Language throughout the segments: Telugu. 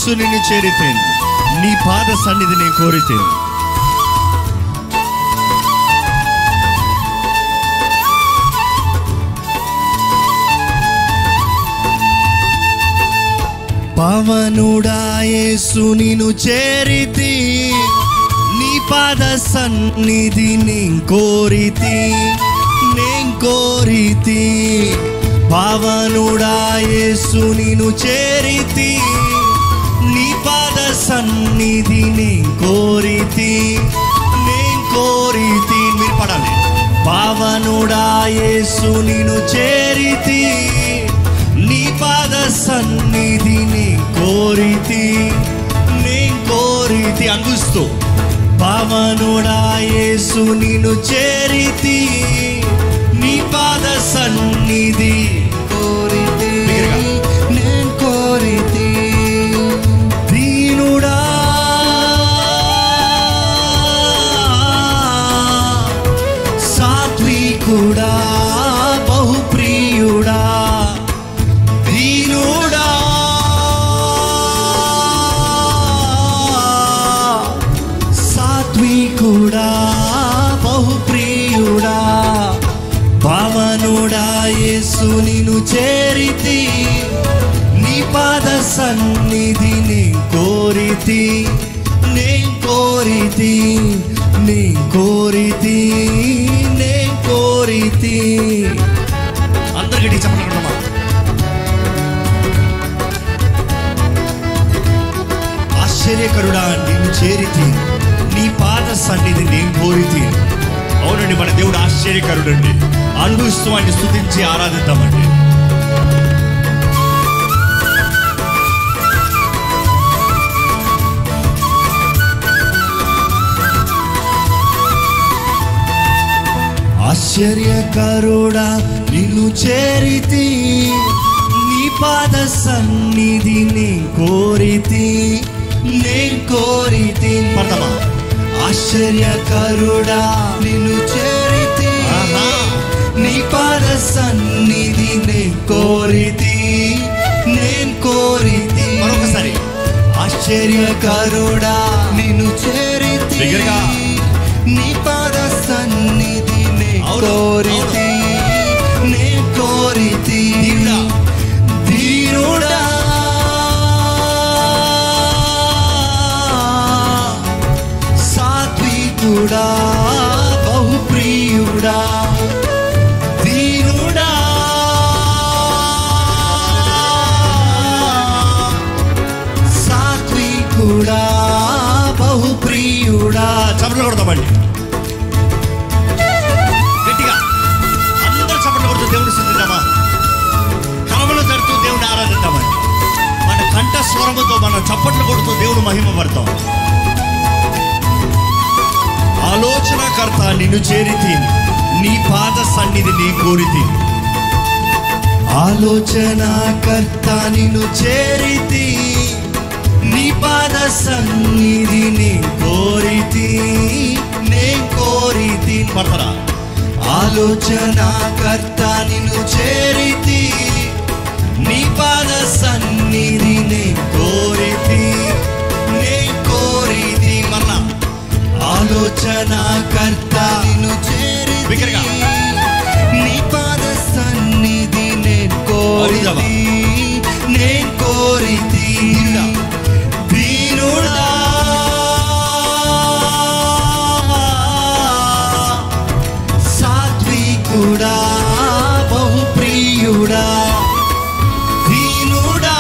యేసు నిన్ను చేరితేను నీ పాద సన్నిధి నేను కోరితేను పవనుడా యేసు నిన్ను చేరితి నీ పాద సన్నిధి నేను కోరితి నేను కోరితి పవనుడా యేసు నిన్ను చేరితి నీ పాద సన్నిధి నేను కోరితి నేను కోరితి మీరు పడాలి పావనుడా యేసు నిన్ను చేరితి నీ పాద సన్నిధిని కోరితి నీ కోరితి అంగుస్తూ పావనుడా యేసు నిన్ను చేరితి నీ పాద సన్నిధి కోరితే బిగ్గరగా. నేను కోరితే దీనుడా సాత్వికుడా బహుప్రియుడా దీనుడా సాత్వికుడా బహుప్రియుడా పవనుడా యేసు నిన్ను చేరితి నీ పాద సన్నిధిని కోరితి నే కోరితి నీ కోరితి నే కోరితి అందరికీ చెప్పగలమా ఆశ్చర్యకరుడా నిన్ను చేరితి నీ పాద సన్నిధి నేను కోరితి అవునండి మన దేవుడు ఆశ్చర్యకరుడండి అనుభవిస్తూ ఆయన స్థుతించి ఆరాధిద్దామండి ఆశ్చర్యకరుడా నిన్ను చేరితి నీ పాద సన్నిధి నే కోరితి నే కోరితి పడతామా ఆశ్చర్యకరుడా నిన్ను చేరితే ఆహా. నీ పాద సన్నిధి నే కోరితి నేను కోరితి మరొకసారి ఆశ్చర్యకరుడా నిన్ను చేరితి బిగ్గరగా. నీ పాద సన్నిధి నే అవును, కోరితి నే కోరితి దీనుడా. ధీరుడా సాత్వికుడా బహుప్రియుడా దీనుడా సాత్వికుడా బహుప్రియుడా చప్పట్లు కొడతామండి గట్టిగా అందరూ చప్పట్లు కొడుతూ దేవుని స్థుతిద్దామా కలవలు జరుతూ దేవుని ఆరాధిద్దామండి మన కంఠ స్వరముతో మనం చప్పట్లు కొడుతూ దేవుని మహిమ పడతాం ఆలోచనకర్త నిన్ను చేరితి నీ పాద సన్నిధి నీ కోరితి ఆలోచనకర్త నిన్ను చేరితి నీ పాద సన్నిధిని కోరితి నే కోరితి పడతారా ఆలోచనకర్త నిన్ను చేరితి నీ పాద సన్నిధిని కోరితి నే కోరితి మరలా ఆలోచనకర్త నిన్ను బిగ్గరగా. చేరితి నీ పాద సన్నిధి నేను కోరితి నేను కోరితి దీనుడా సాత్వికుడా బహుప్రియుడా దీనుడా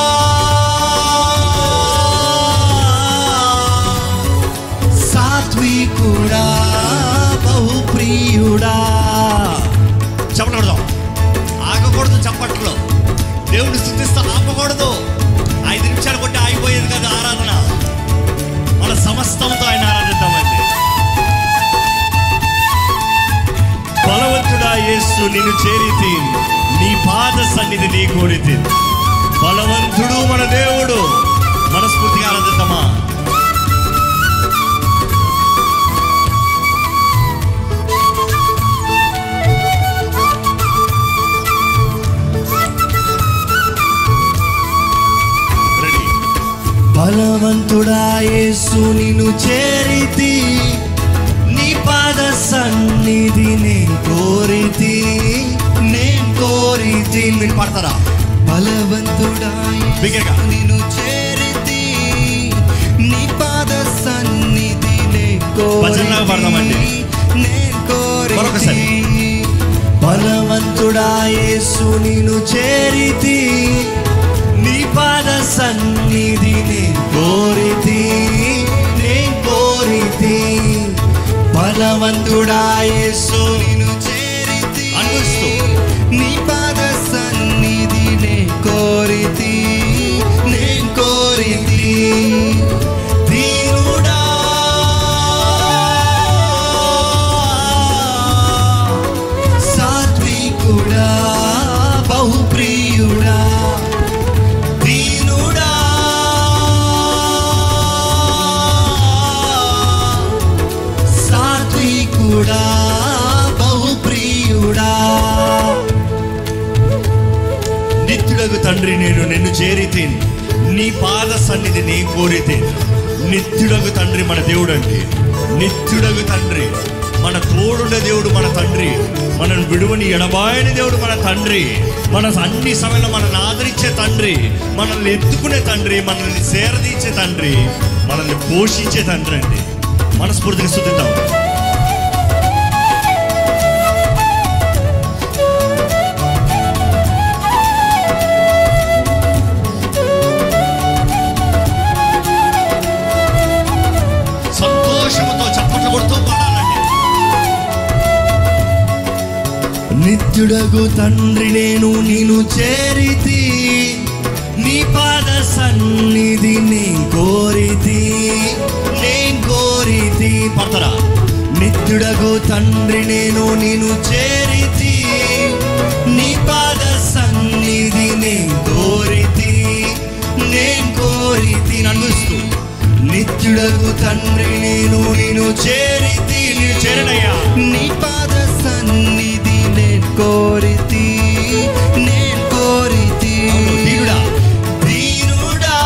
సాత్వికుడా బహుప్రియుడా చప్పట్లు కొడదాం ఆగకూడదు చప్పట్లు దేవుని స్థుతిస్తా ఆపకూడదు ఐదు నిమిషాలు కొట్టి ఆగిపోయేది కదా ఆరాధన మన సమస్తంతో ఆయన ఆరాధిద్దామండి బలవంతుడా యేసు నిన్ను చేరితి నీ పాద సన్నిధి నీ కోరితి బలవంతుడు మన దేవుడు మనస్ఫూర్తిగా ఆరాధిద్దామా రెడీ నిన్ను చేరితి నీ పాద సన్నిధి నేను కోరితి నేను కోరితి మీరు పాడతారా బలవంతుడా బిగ్గరగా. నిన్ను చేరితి నీ పాద సన్నిధి నేను భజనలాగా పాడదామండి. నేను కోరితి మరొకసారి. బలవంతుడా యేసు నిన్ను చేరితి నీ పాద సన్నిధి నేను కోరితి నేను కోరితి బలవంతుడా యేసు నిన్ను చేరితి అనుభవిస్తూ. నీ పాద సన్నిధి నేను కోరితి నేను కోరితి దీనుడా సాత్వికుడా బహుప్రియుడా దీనుడా సాత్వికుడా బహుప్రియుడా నిత్యుడగు తండ్రి నేను నిన్ను చేరితేను నీ పాద సన్నిధి నీ కోరితేను నిత్యుడగు తండ్రి మన దేవుడు అండి నిత్యుడగు తండ్రి మన తోడున్న దేవుడు మన తండ్రి మనను విడువని ఎడబాయని దేవుడు మన తండ్రి మన అన్ని సమయంలో మనల్ని ఆదరించే తండ్రి మనల్ని ఎత్తుకునే తండ్రి మనల్ని సేరదీచే తండ్రి మనల్ని పోషించే తండ్రి అండి మనస్ఫూర్తిగా స్థుతిద్దాం సంతోషముతో చప్పట్లు కొడుతూ పాడాలండి నిత్యుడగు తండ్రి నేను నిన్ను చేరితి నీ పాద సన్నిధి నే కోరితి నే కోరితి పడతారా నిత్యుడగు తండ్రి నేను నిన్ను చేరితి నీ పాద సన్నిధి నే కోరితి నే కోరితి అనుభవిస్తూ నిత్యుడగు తండ్రి నేను నిన్ను చేరితి నేను చేరనయ్యా నీ పాద సన్నిధి నేను కోరితి నేను కోరితి అవును, దీనుడా. దీనుడా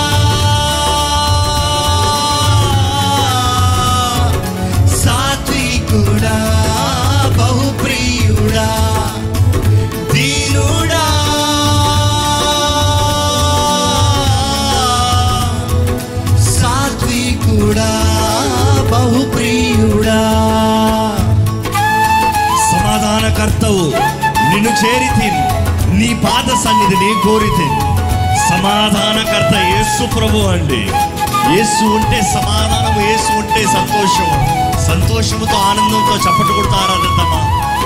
సాత్వికుడా బహుప్రియుడా దీనుడా సాత్వికుడా బహుప్రియుడా సమాధానకర్తవు నిన్ను చేరితి నీ పాద సన్నిధి నీ కోరితే సమాధానకర్త యేసు ప్రభు అండి యేసు ఉంటే సమాధానం యేసు ఉంటే సంతోషం సంతోషముతో ఆనందంతో చప్పట్లు కొడుతూ ఆరాధిద్దామా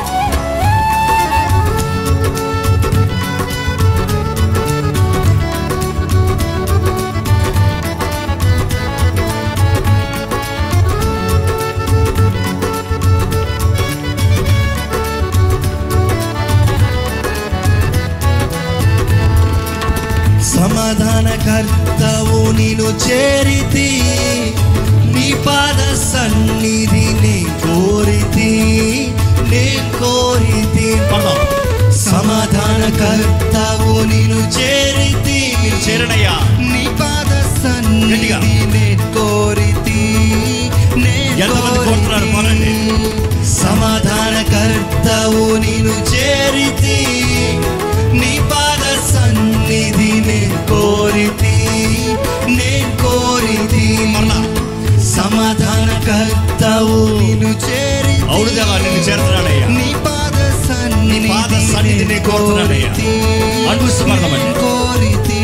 సమాధానకర్తవు నిన్ను చేరితి నీ పాద సన్నిధి నే కోరితి నే కోరితి పడదాం సమాధానకర్తవు నిన్ను చేరితి మీరు చేరనయ్యా నీ పాద గట్టిగా. సన్నిధి నే కోరితి నే ఎంతమంది కోరుతున్నారు? పాడండి. సమాధానకర్తవు నిన్ను చేరితి నీ పాద సన్నిధి నే కోరితి నే కోరితి మరలా. సమాధానకర్తవు నిన్ను చేరితి అవును దేవా నిన్ను చేరుతున్నానయ్యా నీ పాద సన్నిధి నీ పాద సన్నిధి నే కోరుతున్నానయ్యా. అనుభవిస్తూ పాడదామండి. కోరితి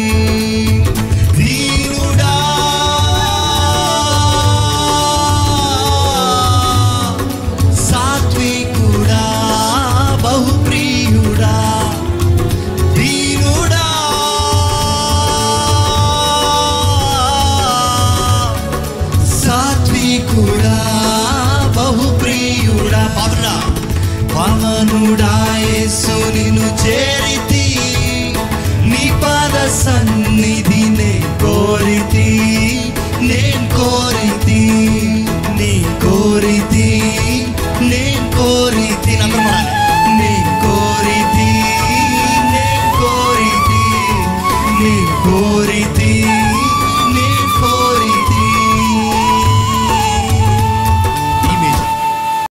దీనుడా సాత్వికుడా బహుప్రియుడా దీనుడా సాత్వికుడా బహుప్రియుడా పాదుడా పవనుడా యేసు నిన్ను చేరితి